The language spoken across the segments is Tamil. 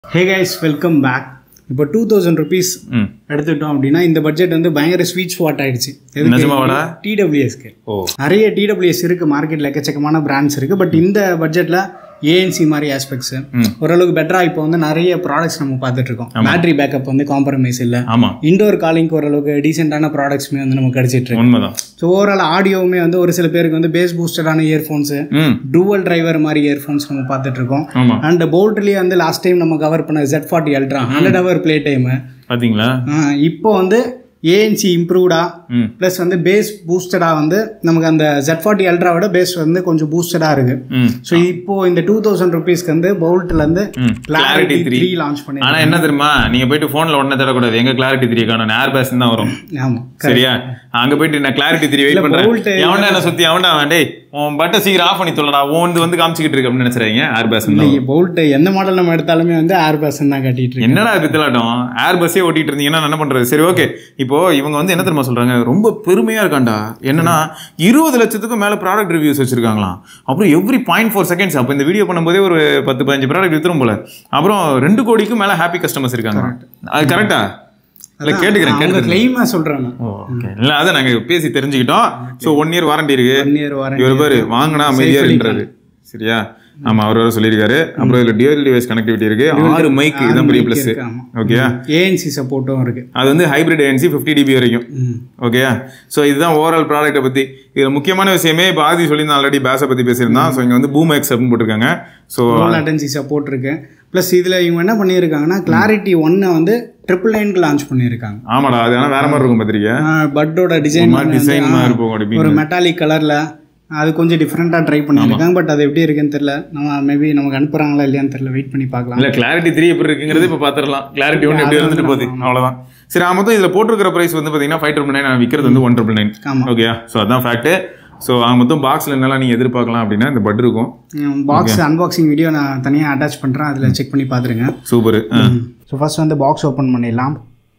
ஹே கைஸ் வெல்கம் பேக் இப்போ டூ தௌசண்ட் ருபீஸ் ம் எடுத்துட்டோம் அப்படின்னா இந்த பட்ஜெட் வந்து பயங்கர ஸ்வீட் ஸ்பாட் ஆயிடுச்சு நிஜமாவாடா? டிடபிள்யூஎஸ்க்கு ஓ நிறைய டிடபிள்யூஎஸ் இருக்கு மார்க்கெட்டில் எக்கச்சக்கமான பிராண்ட்ஸ் இருக்கு பட் இந்த பட்ஜெட்ல ஏஎன்சி மாதிரி ஆஸ்பெக்ட்ஸ் ம். ஓரளவுக்கு பெட்டரா இப்போ வந்து நிறைய ப்ராடக்ட்ஸ் நம்ம பார்த்துட்டு இருக்கோம் பேட்டரி பேக்கப் வந்து காம்ப்ரமைஸ் இல்லை ஆமா இண்டோர் காலிங்க்கு ஓரளவுக்கு டீசெண்டான ப்ராடக்ட்ஸ்மே வந்து நமக்கு கிடைச்சிட்டு இருக்கு உண்மைதான் ஸோ ஓவரால் ஆடியோவுமே வந்து ஒரு சில பேருக்கு வந்து பேஸ் பூஸ்டடான இயர்ஃபோன்ஸு ம் டூவல் டிரைவர் மாதிரி இயர்ஃபோன்ஸ் நம்ம பார்த்துட்டு இருக்கோம் ஆமா அண்ட் போல்ட்லேயே வந்து லாஸ்ட் டைம் நம்ம கவர் பண்ண Z40 forty ultra hundred hour play time பாத்தீங்களா இப்போ வந்து ஏஎன்சி இம்ப்ரூவ்டா ம் ப்ளஸ் வந்து பேஸ் பூஸ்டடாக வந்து நமக்கு அந்த Z40 ஃபார்ட்டி அல்ட்ராவோட பேஸ் வந்து கொஞ்சம் பூஸ்டடாக இருக்கு ம் ஸோ இப்போ இந்த டூ தௌசண்ட் ருபீஸ்க்கு வந்து போல்ட்லேருந்து ம் clarity clarity three three launch பண்ணி ஆனா என்ன தெரியுமா நீங்க போயிட்டு போன்ல உடனே தேடக்கூடாது எங்க கிளாரிட்டி த்ரீ காணும் ஏர் பேஸ் தான் வரும் ஆமாம் சரியா அங்க போயிட்டு நான் கிளாரிட்டி த்ரீ வெயிட் Bolt பண்றேன் எவன்டா என்ன சுத்தி அவன்டா அவன் டேய் உன் பட்டை சீக்கிரம் ஆஃப் பண்ணி சொல்லடா ஓன் வந்து காமிச்சிக்கிட்டு இருக்கு அப்படின்னு நினைச்சுறாங்க ஏர் பேஸ் தான் போல்ட் எந்த மாடல் நம்ம எடுத்தாலுமே வந்து ஏர் பேசன் தான் கட்டிட்டு இருக்கு என்னடா பித்தலாட்டம் ஏர் பஸ்ஸே ஓட்டிட்டு இருந்தீங்கன்னா நான் என்ன பண்றது சரி ஓகே இப்போ இவங்க வந்து என்ன தெரியுமா சொல்றாங்க ரொம்ப பெருமையா இருக்காண்டா என்னன்னா இருபது லட்சத்துக்கும் மேல ப்ராடக்ட் ரிவ்யூஸ் வச்சிருக்காங்களாம் அப்புறம் எவ்ரி பாயிண்ட் ஃபோர் செகண்ட்ஸ் அப்போ இந்த வீடியோ பண்ணும்போதே ஒரு பத்து பதினஞ்சு ப்ராடக்ட் வித்துரும் போல அப்புறம் ரெண்டு கோடிக்கும் மேல ஹாப்பி கஸ்டமர்ஸ் இருக்காங்க அது கரெக்டா இல்ல கேட்டுக்கிறேன் அவங்க கேட்டுக்கிறேன் கிளைமா சொல்றாங்க ஓகே இல்ல அதை நாங்க பேசி தெரிஞ்சுக்கிட்டோம் சோ ஒன் இயர் வாரண்டி இருக்கு ஒன் இயர் வாரண்டி இவர் பாரு வாங்கினா அமைதியா இருன்றாரு சரியா ஆமா அவர் வேற சொல்லியிருக்காரு அப்புறம் இதுல டியூல் டிவைஸ் கனெக்டிவிட்டி இருக்கு ஆறு மைக் இதுதான் பெரிய பிளஸ் இருக்கு, ஆமா. ஓகேயா ஏஎன்சி சப்போர்ட்டும் இருக்கு அது வந்து ஹைபிரிட் ஏஎன்சி ஃபிஃப்டி டிபி வரைக்கும் ம். ஓகேயா ஸோ இதுதான் ஓவரால் ப்ராடக்ட்டை பற்றி இதில் முக்கியமான விஷயமே இப்போ ஆதி சொல்லியிருந்தான் ஆல்ரெடி பேஸை பற்றி பேசியிருந்தான் ஸோ இங்கே வந்து பூம் எக்ஸ் அப்படின்னு போட்டிருக்காங்க ஸோ லோ லேட்டன்சி சப்போர்ட் இருக்கு ப்ளஸ் இதில் இவங்க என்ன பண்ணியிருக்காங்கன்னா கிளாரிட்டி ஒன்னை வந்து ட்ரிபிள் நைனுக்கு லான்ச் பண்ணியிருக்காங்க ஆமாடா அது ஆனால் வேற மாதிரி இருக்கும் பத்திரிக்கை பட்டோட டிசைன் டிசைன் மாதிரி இருக்கும் அப்படி ஒரு மெட்டாலிக் கலரில் அது கொஞ்சம் டிஃப்ரெண்ட்டாக ட்ரை பண்ணியிருக்காங்க பட் அது எப்படி இருக்குன்னு தெரியல நம்ம மேபி நமக்கு அனுப்புறாங்களா இல்லையான்னு தெரியல வெயிட் பண்ணி பார்க்கலாம் இல்லை கிளாரிட்டி த்ரீ எப்படி இருக்குங்கிறது இப்போ பார்த்துடலாம் கிளாரிட்டி ஒன்று எப்படி இருந்துட்டு போகுது அவ்வளோதான் சரி ஆ, மொத்தம் இதில் போட்டிருக்கிற ப்ரைஸ் வந்து பார்த்தீங்கன்னா ஃபைவ் ட்ரிபிள் நைன் விற்கிறது வந்து ஒன் ட்ரிபிள் நைன் ஆமா. ஓகேயா ஸோ அதான் ஃபேக்ட்டு ஸோ அவங்க மொத்தம் பாக்ஸில் என்னெல்லாம் நீங்கள் எதிர்பார்க்கலாம் அப்படின்னா இந்த பட் இருக்கும் பாக்ஸ் அன்பாக்சிங் வீடியோ நான் தனியாக அட்டாச் பண்ணுறேன் அதில் செக் பண்ணி பார்த்துருங்க சூப்பர் ஸோ ஃபர்ஸ்ட் வந்து பாக்ஸ் ஓப்பன் பண்ணிடலாம்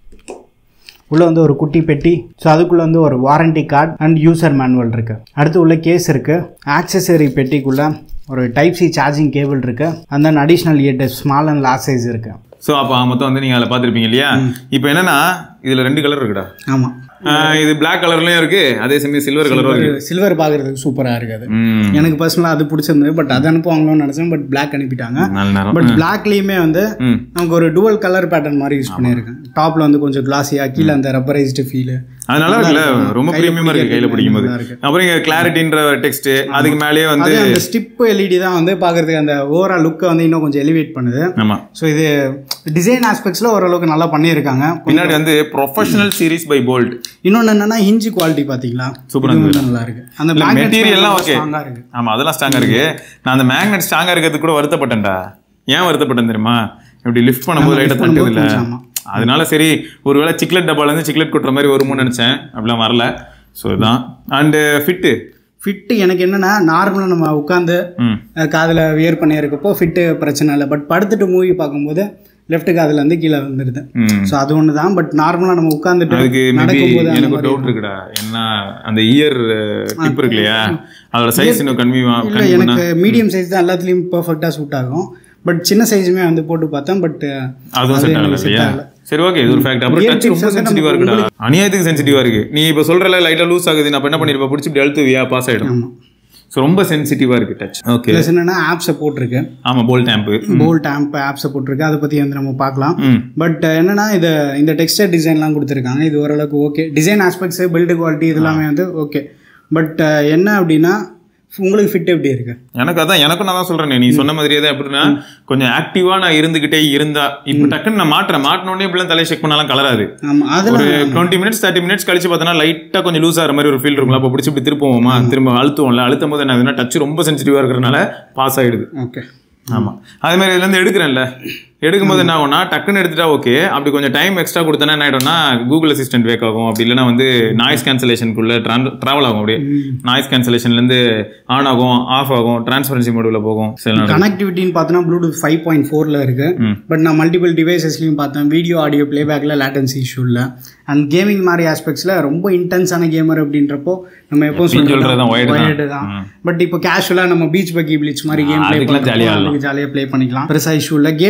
உள்ளே வந்து ஒரு குட்டி பெட்டி ஸோ அதுக்குள்ளே வந்து ஒரு warranty card and user manual இருக்குது அடுத்து உள்ள கேஸ் இருக்குது ஆக்சசரி பெட்டிக்குள்ளே ஒரு டைப் சி சார்ஜிங் கேபிள் இருக்குது and then additional ear small and large size இருக்குது ஸோ அப்போ மொத்தம் வந்து நீங்கள் அதில் பார்த்துருப்பீங்க இல்லையா இப்போ என்னன்னா இதில் ரெண்டு கலர் இருக்குடா ஆமாம் ஆஹ் இது Black கலர்லயும் இருக்கு அதே சமயம் சில்வர் கலரும் இருக்கு சில்வர் பார்க்குறதுக்கு சூப்பராக இருக்குது ம், எனக்கு பர்சனலாக அது பிடிச்சிருந்தது பட் அது அனுப்புவாங்களோன்னு நினச்சேன் பட் பிளாக் அனுப்பிட்டாங்க நல்ல நேரம் பட் பிளாக்லேயுமே வந்து ம் நமக்கு ஒரு டுவல் கலர் பேட்டர்ன் மாதிரி யூஸ் பண்ணியிருக்கேன் டாப்பில் வந்து கொஞ்சம் கிளாஸியாக கீழே அந்த ரப்பரைஸ்டு ஃபீலு அது நல்லா இருக்குல்ல ரொம்ப ப்ரீமியமா இருக்கு கையில பிடிக்கும் போது நல்லா இருக்கு. அப்புறம் இங்க கிளாரிட்டின்ற டெக்ஸ்ட் அதுக்கு மேலேயே வந்து அது அந்த ஸ்டிப் எல்இடி தான் வந்து பார்க்கறதுக்கு அந்த ஓவரால் லுக்கை வந்து இன்னும் கொஞ்சம் எலிவேட் பண்ணுது ஆமா ஸோ இது டிசைன் ஆஸ்பெக்ட்ஸில் ஓரளவுக்கு நல்லா பண்ணியிருக்காங்க பின்னாடி வந்து ப்ரொஃபஷனல் சீரிஸ் பை போல்ட் இன்னொன்று என்னன்னா ஹிஞ்சி குவாலிட்டி பார்த்தீங்களா சூப்பரா இது வந்து நல்லா இருக்கு அந்த மெட்டீரியல்லாம் ஓகே ஸ்ட்ராங்காக இருக்கு ஆமா அதெல்லாம் ஸ்ட்ராங்கா இருக்கு நான் அந்த மேக்னெட் ஸ்ட்ராங்கா இருக்கிறதுக்கு கூட வருத்தப்பட்டேன்டா ஏன் வருத்தப்பட்டேன் தெரியுமா இப்படி லிஃப்ட் பண்ணும்போது லைட்டா தட்டுது இல்ல கொஞ்சம் ஆமா. அதனால சரி ஒருவேளை சிக்லெட் டப்பால இருந்து சிக்லெட் கொட்டுற மாதிரி வருமோன்னு நினைச்சேன் அப்படிலாம் வரல ஸோ இதுதான் அண்டு ஃபிட்டு ஃபிட்டு எனக்கு என்னன்னா நார்மலாக நம்ம உட்காந்து ம் காதில் வியர் பண்ணியிருக்கப்போ ஃபிட்டு பிரச்சனை இல்லை பட் படுத்துட்டு மூவி பார்க்கும்போது லெஃப்ட் காதில் இருந்து கீழே வந்துடுது ம் ஸோ அது ஒன்று தான் பட் நார்மலாக நம்ம உட்காந்துட்டு அதுக்கு மேபி நடக்கும்போது அந்த எனக்கு மாதிரி டவுட் இருக்குடா என்ன அந்த இயர் டிப் இருக்கு இல்லையா அதோட சைஸ் இன்னும் கன்வி இல்லை கன்வி பண்ணா எனக்கு மீடியம் சைஸ் தான் எல்லாத்துலேயும் பர்ஃபெக்டாக சூட் ஆகும் பட் சின்ன சைஸுமே வந்து போட்டு பார்த்தேன் பட் அதுவும் செட் ஆகல இல்லையா சரி ஓகே இது ஒரு ஃபேக்ட் அப்புறம் Ear டச் tips ரொம்ப வந்து சென்சிட்டிவா இருக்குடா அநியாயத்துக்கு சென்சிட்டிவா இருக்கு நீ இப்போ சொல்றல லைட்டா லூஸ் ஆகுது நான் இப்ப என்ன பண்ணிருப்ப பிடிச்சி இப்படி அழுத்துவியா பாஸ் ஆயிடும் ஆமாம் ஸோ ரொம்ப சென்சிட்டிவா இருக்கு டச் ஓகே ப்ளஸ் என்னன்னா ஆப்ஸை போட்டிருக்கு ஆமா போல் டேம்பு போல்ட் ஆம்ப் ஆப்ஸை போட்டிருக்கு அதை பற்றி வந்து நம்ம பார்க்கலாம் ம் பட் என்னன்னா இது இந்த டெக்ஸ்டர் டிசைன்லாம் கொடுத்துருக்காங்க இது ஓரளவுக்கு okay design aspects build quality இது எல்லாமே வந்து ஓகே பட் என்ன அப்படின்னா உங்களுக்கு ஃபிட் எப்படி இருக்கு எனக்கு அதான் எனக்கும் நான் தான் சொல்றேன் நீ சொன்ன மாதிரியே தான் எப்படின்னா கொஞ்சம் ஆக்டிவா நான் இருந்துகிட்டே இருந்தா இப்போ டக்குன்னு நான் மாட்டுறேன் மாட்டினோடனே இப்படிலாம் தலையை செக் பண்ணாலும் கலராது ஆமாம் அதில் ஒரு டுவெண்ட்டி மினிட்ஸ் தேர்ட்டி மினிட்ஸ் கழிச்சு பார்த்தோன்னா லைட்டாக கொஞ்சம் லூஸ் ஆகிற மாதிரி ஒரு ஃபீல் இருக்கும்ல அப்போ பிடிச்சி இப்படி திருப்புவோமா திரும்ப அழுத்துவோம்ல அழுத்தும் போது என்ன ஆகுதுன்னா டச் ரொம்ப சென்சிட்டிவாக இருக்கிறனால பாஸ் ஆயிடுது ஓகே ஆமாம் அதே மாதிரி இதுலேருந்து எடுக்கிறேன்ல எடுக்கும்போது என்ன ஆகும்னா டக்குன்னு எடுத்துட்டா ஓகே அப்படி கொஞ்சம் டைம் எக்ஸ்ட்ரா கொடுத்தனா என்ன ஆயிடும்னா கூகுள் அசிஸ்டன்ட் வேக் ஆகும் அப்படி இல்லைன்னா வந்து நாய்ஸ் கேன்சலேஷனுக்குள்ள ட்ராவல் ஆகும் அப்படியே நாய்ஸ் கேன்சலேஷன்லேருந்து ஆன் ஆகும் ஆஃப் ஆகும் டிரான்ஸ்பரன்சி மோடில் போகும் சில நேரம். கனெக்டிவிட்டின்னு பார்த்தோன்னா ப்ளூடூத் ஃபைவ் பாயிண்ட் ஃபோரில் இருக்கு ம். பட் நான் மல்டிபிள் டிவைசஸ்லையும் பார்த்தேன் வீடியோ ஆடியோ பிளேபேக்கில் லேட்டன்சி இஷ்யூ இல்லை அண்ட் கேமிங் மாதிரி ஆஸ்பெக்ட்ஸில் ரொம்ப இன்டென்ஸான கேமர் அப்படின்றப்போ நம்ம எப்போ சொல்றது தான் wired தான். ஒயர்டு தான் பட் இப்போ கேஷுவலாக நம்ம பீச் பக்கி ப்ளீச் மாதிரி கேம் ப்ளே அதுக்கெல்லாம் jolly ஆ பண்ணுறோம் ஜாலியாக ப்ளே பண்ணிக்கலாம் பெருசாக இஷ்யூ இல்லை கேமோட என்ன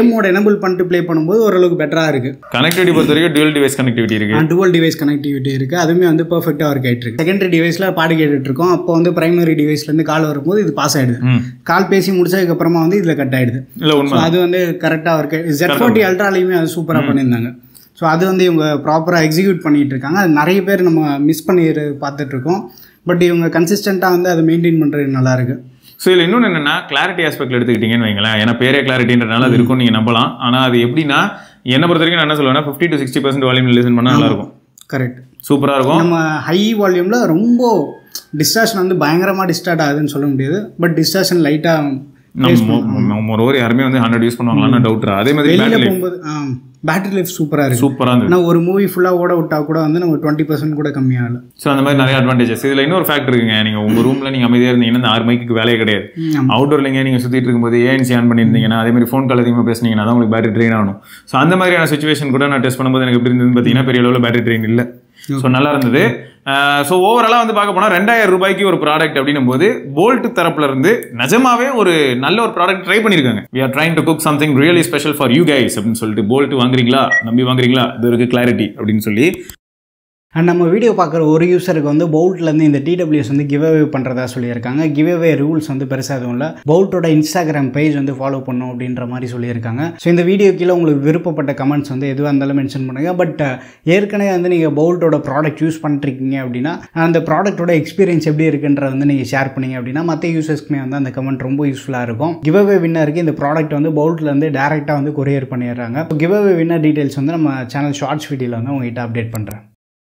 எனபிள் பண்ணிட்டு ப்ளே பண்ணும்போது ஓரளவுக்கு பெட்டராக இருக்குது கனெக்டிவிட்டி பொறுத்த வரைக்கும் டுவல் டிவைஸ் கனெக்டிவிட்டி இருக்கு டுவல் டிவைஸ் கனெக்டிவிட்டி இருக்குது அதுவுமே வந்து பர்ஃபெக்டாக ஒர்க் ஆகிட்டு இருக்கு செகண்டரி டிவைஸில் பாட்டு கேட்டுட்டு இருக்கோம் அப்போ வந்து பிரைமரி டிவைஸ்லேருந்து கால் வரும்போது இது பாஸ் ஆகிடுது ம் கால் பேசி முடிச்சதுக்கப்புறமா வந்து இதில் கட் ஆகிடுது இல்ல உண்மை ஸோ அது வந்து கரெக்டாக ஒர்க் ஜெட் ஃபார்ட்டி அல்ட்ராலையுமே அது சூப்பராக பண்ணியிருந்தாங்க ஸோ அது வந்து இவங்க ப்ராப்பராக எக்ஸிக்யூட் பண்ணிட்டு இருக்காங்க அது நிறைய பேர் நம்ம மிஸ் பண்ணி பார்த்துட்டு இருக்கோம் பட் இவங்க கன்சிஸ்டண்ட்டாக வந்து அதை மெயின்டைன் பண்ணுறது நல்லா இருக்கு ஸோ இதில் இன்னொன்று என்னன்னா கிளாரிட்டி ஆஸ்பெக்ட்ல எடுத்துக்கிட்டீங்கன்னு வைங்களேன் ஏன்னா பேரே கிளாரிட்டின்றனால அது இருக்கும் நீங்கள் நம்பலாம் ஆனால் அது எப்படின்னா என்னை பொறுத்த வரைக்கும் நான் என்ன சொல்லுவேன்னா fifty to sixty percent volume listen பண்ணால் நல்லா இருக்கும் கரெக்ட் சூப்பராக இருக்கும் நம்ம ஹை வால்யூமில் ரொம்ப டிஸ்டார்ஷன் வந்து பயங்கரமாக டிஸ்டார்ட் ஆகுதுன்னு சொல்ல முடியாது பட் டிஸ்டார்ஷன் லைட்டாக நம்ம ஒரு யாருமே வந்து ஹண்ட்ரட் யூஸ் பண்ணுவாங்களான்னு டவுட்ரா அதே மாதிரி வெளியில் பேட்டரி போகும்போது பேட்டரி லைஃப் சூப்பராக இருக்கு சூப்பராக இருந்தது ஆனால் ஒரு மூவி ஃபுல்லாக ஓட விட்டா கூட வந்து நம்ம டுவெண்ட்டி பர்சன்ட் கூட கம்மியாகல ஸோ அந்த மாதிரி நிறைய அட்வான்டேஜஸ் இதில் இன்னொரு ஃபேக்ட் இருக்குங்க நீங்கள் உங்கள் ரூமில் நீங்கள் அமைதியாக இருந்தீங்கன்னா இந்த ஆறு மைக்கு வேலையே கிடையாது ம், அவுட்டோர்லிங்க நீங்கள் சுற்றிட்டு இருக்கும்போது ஏஎன்சி ஆன் பண்ணியிருந்தீங்கன்னா அதே மாதிரி ஃபோன் கால் அதிகமாக பேசுனீங்கன்னா தான் உங்களுக்கு பேட்டரி ட்ரெயின் ஆகணும் ஸோ அந்த மாதிரியான சுச்சுவேஷன் கூட நான் டெஸ்ட் பண்ணும்போது எனக்கு எப்படி இருந்ததுன்னு பார்த்தீங்கன்னா பெரிய அளவில் பேட்டரி ட்ரெயின் இல்லை ஸோ நல்லா இருந்தது ஸோ ஓவராலாக வந்து பார்க்க போனால் ரெண்டாயிரம் ரூபாய்க்கு ஒரு ப்ராடக்ட் அப்படின்னும் போது போல்ட் தரப்புல இருந்து நிஜமாவே ஒரு நல்ல ஒரு ப்ராடக்ட் ட்ரை பண்ணியிருக்காங்க we are trying to cook something really special for you guys அப்படின்னு சொல்லிட்டு போல்ட் வாங்குறீங்களா நம்பி வாங்குறீங்களா இது இருக்கு கிளாரிட்டி அப்படின்னு சொல்லி அண்ட் நம்ம வீடியோ பார்க்குற ஒரு யூசருக்கு வந்து பவுல்ட்லேருந்து இந்த டிடபிள்யூஎஸ் வந்து கிவ் அவே பண்ணுறதா சொல்லியிருக்காங்க கிவ் அவே ரூல்ஸ் வந்து பெருசாக எதுவும் இல்லை பவுல்ட்டோட இன்ஸ்டாகிராம் பேஜ் வந்து ஃபாலோ பண்ணும் அப்படின்ற மாதிரி சொல்லியிருக்காங்க ஸோ இந்த வீடியோ கீழே உங்களுக்கு விருப்பப்பட்ட கமெண்ட்ஸ் வந்து எதுவாக இருந்தாலும் மென்ஷன் பண்ணுங்கள் பட் ஏற்கனவே வந்து நீங்கள் பவுல்ட்டோட ப்ராடக்ட் யூஸ் பண்ணிருக்கீங்க அப்படின்னா அந்த ப்ராடக்ட்டோட எக்ஸ்பீரியன்ஸ் எப்படி இருக்குன்றத வந்து நீங்கள் ஷேர் பண்ணீங்க அப்படின்னா மற்ற யூசர்ஸ்க்குமே வந்து அந்த கமெண்ட் ரொம்ப யூஸ்ஃபுல்லாக இருக்கும் கிவ் அவே வின்னருக்கு இந்த ப்ராடக்ட் வந்து பவுல்ட்லேருந்து டேரெக்டாக வந்து கொரியர் பண்ணிடுறாங்க கிவ் அவே வின்னர் டீட்டெயில்ஸ் வந்து நம்ம சேனல் ஷார்ட்ஸ் வீடியோவில் வந்து உங்ககிட்ட அப்டேட் பண்ணுறேன்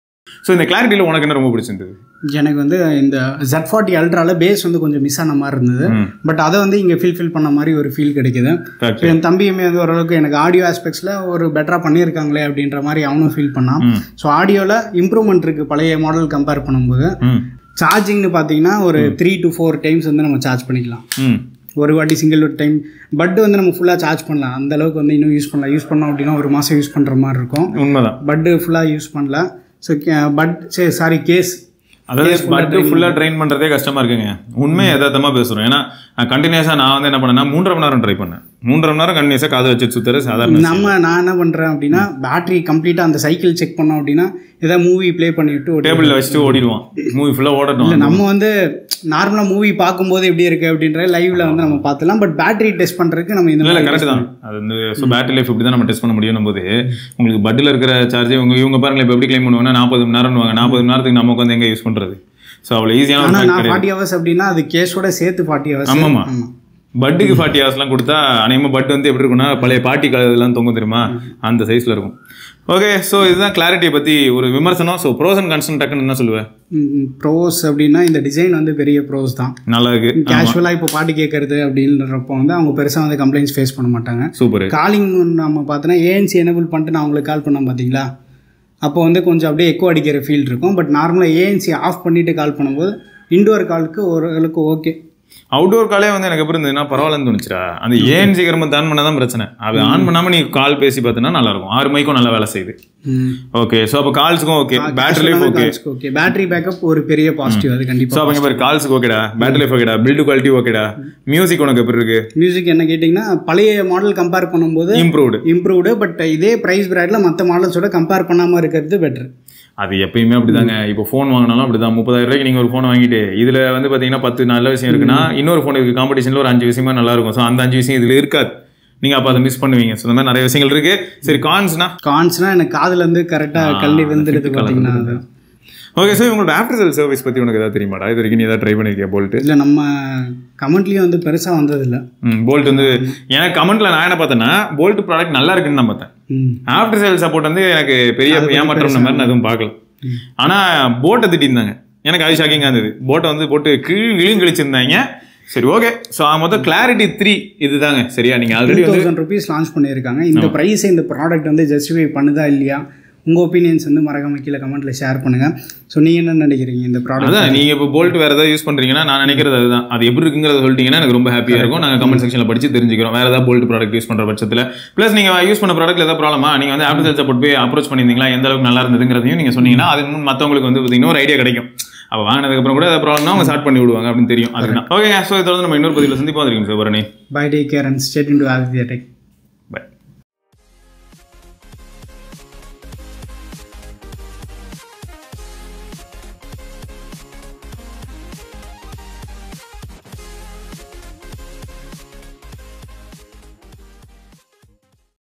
ஸோ இந்த கிளாரிட்டியில் உனக்கு என்ன ரொம்ப பிடிச்சிருந்தது எனக்கு வந்து இந்த Z40 ஃபார்ட்டி அல்ட்ரால பேஸ் வந்து கொஞ்சம் மிஸ் ஆன மாதிரி இருந்தது ம். பட் அதை வந்து இங்கே ஃபில்ஃபில் பண்ண மாதிரி ஒரு ஃபீல் கிடைக்குது Correct. So, என் தம்பியுமே வந்து ஓரளவுக்கு எனக்கு ஆடியோ ஆஸ்பெக்ட்ஸில் ஒரு பெட்டராக பண்ணியிருக்காங்களே அப்படின்ற மாதிரி அவனும் ஃபீல் பண்ணான் ம். ஸோ ஆடியோவில் இம்ப்ரூவ்மெண்ட் இருக்குது பழைய மாடல் கம்பேர் பண்ணும்போது ம் சார்ஜிங்னு பார்த்தீங்கன்னா ஒரு த்ரீ டு ஃபோர் டைம்ஸ் வந்து நம்ம சார்ஜ் பண்ணிக்கலாம் ம் ஒரு வாட்டி சிங்கிள் டைம் பட் வந்து நம்ம ஃபுல்லாக சார்ஜ் பண்ணலாம் அந்த அளவுக்கு வந்து இன்னும் யூஸ் பண்ணலாம் யூஸ் பண்ணோம் அப்படின்னா ஒரு மாதம் யூஸ் பண்ணுற மாதிரி இருக்கும் உண்மைதான் பட்டு ஃபுல்லாக யூஸ் பண்ணல ஸோ பட் சரி சாரி கேஸ் அதாவது பட்டு ஃபுல்லாக ட்ரெயின் பண்ணுறதே கஷ்டமா இருக்குங்க உண்மையை யதார்த்தமாக பேசுகிறோம் ஏன்னா கண்டினியூஸாக நான் வந்து என்ன பண்ணேன்னா மூன்றரை மணி நேரம் ட்ரை பண்ணேன் மூன்றரை மணி நேரம் கண்டினியூஸாக காது வச்சு சுத்துறது சாதாரண நம்ம நான் என்ன பண்ணுறேன் அப்படின்னா பேட்டரி கம்ப்ளீட்டாக அந்த சைக்கிள் செக் பண்ணோம் அப்படின்னா ஏதாவது மூவி ப்ளே பண்ணிவிட்டு ஓடி டேபிளில் வச்சுட்டு ஓடிடுவான் மூவி ஃபுல்லாக ஓடட்டும் இல்லை நம்ம வந்து நார்மலாக மூவி பார்க்கும்போது எப்படி இருக்குது அப்படின்ற லைவ்ல வந்து நம்ம பார்த்துலாம் பட் பேட்டரி டெஸ்ட் பண்ணுறதுக்கு நம்ம இந்த இல்லை இல்லை மாதிரி கரெக்ட் தான் அது வந்து ஸோ பேட்டரி லைஃப் இப்படி தான் நம்ம டெஸ்ட் பண்ண முடியும் போது உங்களுக்கு பட்டில் இருக்கிற சார்ஜ் இவங்க இவங்க பாருங்களேன் இப்போ எப்படி கிளைம் பண்ணுவாங்கன்னா நாற்பது மணி நேரம்னுவாங்க நாற்பது மணி நேரத்துக்கு நமக்கு வந்து எங்கே யூஸ் பண்ணுறது ஸோ அவ்வளோ ஈஸியான ஒரு ஆனால் fact நான் கிடையாது ஃபார்ட்டி ஹவர்ஸ் அப்படின்னா அது கேஸோட சேர்த்து ஃபார்ட்டி ஹவர்ஸ் ஆமாம்மா பட்டுக்கு ஃபார்ட்டி ஹவர்ஸ்லாம் கொடுத்தா அநேகமாக பட் வந்து எப்படி இருக்கும்னா பழைய பாட்டி காலத்துலாம் தொங்கும் தெரியுமா அந்த சைஸில் இருக்கும் ஓகே ஸோ இதுதான் கிளாரிட்டியை பற்றி ஒரு விமர்சனம் ஸோ ப்ரோஸ் அண்ட் கன்சன் டக்குன்னு என்ன சொல்லுவேன் ப்ரோஸ் அப்படின்னா இந்த டிசைன் வந்து பெரிய ப்ரோஸ் தான் நல்லா இருக்கு கேஷுவலாக இப்போ பாட்டு கேட்கறது அப்படின்றப்போ வந்து அவங்க பெருசாக வந்து கம்ப்ளைண்ட்ஸ் ஃபேஸ் பண்ண மாட்டாங்க சூப்பர் காலிங் நம்ம பார்த்தோன்னா ஏஎன்சி எனபிள் பண்ணிட்டு நான் உங்களுக்கு கால் பண்ணேன் பார்த்தீங்களா அப்போ வந்து கொஞ்சம் அப்படியே எக்கோ அடிக்கிற ஃபீல் இருக்கும் பட் நார்மலாக ஏஎன்சி ஆஃப் பண்ணிட்டு கால் பண்ணும்போது இன்டோர் காலுக்கு ஓரளவுக்கு ஓகே அவுட்டோர் காலே வந்து எனக்கு எப்படி இருந்ததுன்னா பரவாயில்லன்னு தோணுச்சுடா அந்த ஏன் சீக்கிரமா ஆன் பண்ணாதான் தான் பிரச்சனை அது ஆன் பண்ணாம நீ கால் பேசி பார்த்தீங்கன்னா நல்லா இருக்கும் ஆறு மைக்கும் நல்லா வேலை செய்யுது ஓகே ஸோ அப்போ கால்ஸுக்கும் okay battery life okay okay battery backup ஒரு பெரிய பாசிட்டிவ் அது ஸோ கண்டிப்பாக அப்போ இங்கே பாரு கால்ஸுக்கு ஓகேடா பேட்டரி லைஃப் ஓகேடா பில்டு குவாலிட்டி ஓகேடா மியூசிக் உனக்கு எப்படி இருக்கு மியூசிக் என்ன கேட்டிங்கன்னா பழைய மாடல் கம்பேர் பண்ணும்போது இம்ப்ரூவ்டு இம்ப்ரூவ்டு பட் இதே ப்ரைஸ் பிராண்டில் மற்ற மாடல்ஸோட கம்பேர் பண்ணாமல் இருக்கிறது பெட்டர் அது எப்பயுமே அப்படிதாங்க இப்போ ஃபோன் வாங்கினாலும் அப்படிதான் முப்பதாயிரம் ரூபாய்க்கு நீங்கள் ஒரு ஃபோன் வாங்கிட்டு இதில் வந்து பார்த்தீங்கன்னா பத்து நல்ல விஷயம் இருக்குன்னா இன்னொரு ஃபோன் இருக்கு காம்படிஷனில் ஒரு அஞ்சு விஷயமா நல்லா இருக்கும் ஸோ அந்த அஞ்சு விஷயம் இதில் இருக்காது நீங்கள் அப்போ அதை மிஸ் பண்ணுவீங்க ஸோ இந்த மாதிரி நிறைய விஷயங்கள் இருக்கு சரி கான்ஸ்னா கான்ஸ்னால் எனக்கு காதுல இருந்து கரெக்டாக கல்வி வந்துடுது பார்த்தீங்கன்னா அது ஓகே சார் உங்களோட ஆஃப்டர் சேல் சர்வீஸ் பற்றி உனக்கு ஏதாவது தெரியுமாடா இது வரைக்கும் நீ ஏதாவது ட்ரை பண்ணியிருக்கியா போல்ட்டு இல்லை நம்ம கமெண்ட்லேயும் வந்து பெருசாக வந்ததில்லை ம் போல்ட் வந்து எனக்கு கமெண்ட்ல நான் என்ன பார்த்தேன்னா போல்ட் ப்ராடக்ட் நல்லா இருக்குன்னு நான் பார்த்தேன் ம் ஆஃப்டர் சேல் சப்போர்ட் வந்து எனக்கு பெரிய ஏமாற்றம் மாதிரி நான் எதுவும் பார்க்கல ஆனா போட்டை திட்டிருந்தாங்க எனக்கு அது ஷாக்கிங்காக இருந்தது போட்டை வந்து போட்டு கீழ் கிழியும் கிழிச்சிருந்தாங்க சரி ஓகே ஸோ மொத்தம் கிளாரிட்டி த்ரீ இதுதாங்க சரியா நீங்க ஆல்ரெடி வந்து தௌசண்ட் ருபீஸ் லான்ச் பண்ணியிருக்காங்க இந்த ப்ரைஸ் இந்த ப்ராடக்ட் வந்து ஜஸ்டிஃபை பண்ணுதா இல்லையா உங்கள் ஒப்பீனியன்ஸ் வந்து மறக்காம கீழே கமெண்ட்டில் ஷேர் பண்ணுங்கள் ஸோ நீங்கள் என்ன நினைக்கிறீங்க இந்த ப்ராடக்ட் அதான் நீங்க இப்போ போல்ட் வேற ஏதாவது யூஸ் பண்றீங்கன்னா நான் நினைக்கிறது அதுதான் அது எப்படி இருக்குங்கிறத சொல்லிட்டீங்கன்னா எனக்கு ரொம்ப ஹாப்பியா இருக்கும் நாங்க கமெண்ட் செக்ஷன்ல படிச்சு தெரிஞ்சுக்கிறோம் வேற ஏதாவது போல்ட் ப்ராடக்ட் யூஸ் பண்ற பட்சத்துல ப்ளஸ் நீங்க யூஸ் பண்ண ப்ராடக்ட்ல ஏதாவது ப்ராப்ளமா நீங்க வந்து ஆப்பிள் சப்போர்ட் போய் அப்ரோச் பண்ணியிருந்தீங்களா எந்த அளவுக்கு நல்லா இருந்ததுங்கிறதையும் நீங்க சொன்னீங்கன்னா அது இன்னும் மத்தவங்களுக்கு வந்து பார்த்தீங்கன்னா ஒரு ஐடியா கிடைக்கும் அப்போ வாங்கினதுக்கு அப்புறம் கூட ஏதாவது ப்ராப்ளம்னா அவங்க ஸ்டார்ட் பண்ணி விடுவாங்க அப்படின்னு தெரியும் அதுதான் ஓகே ஸோ தொடர்ந்து நம்ம இன்னொரு பதிவில் சந்திப்போம் இருக்கோம் sir Bharani bye take care and stay இன் டு ஆதித்யா டெக்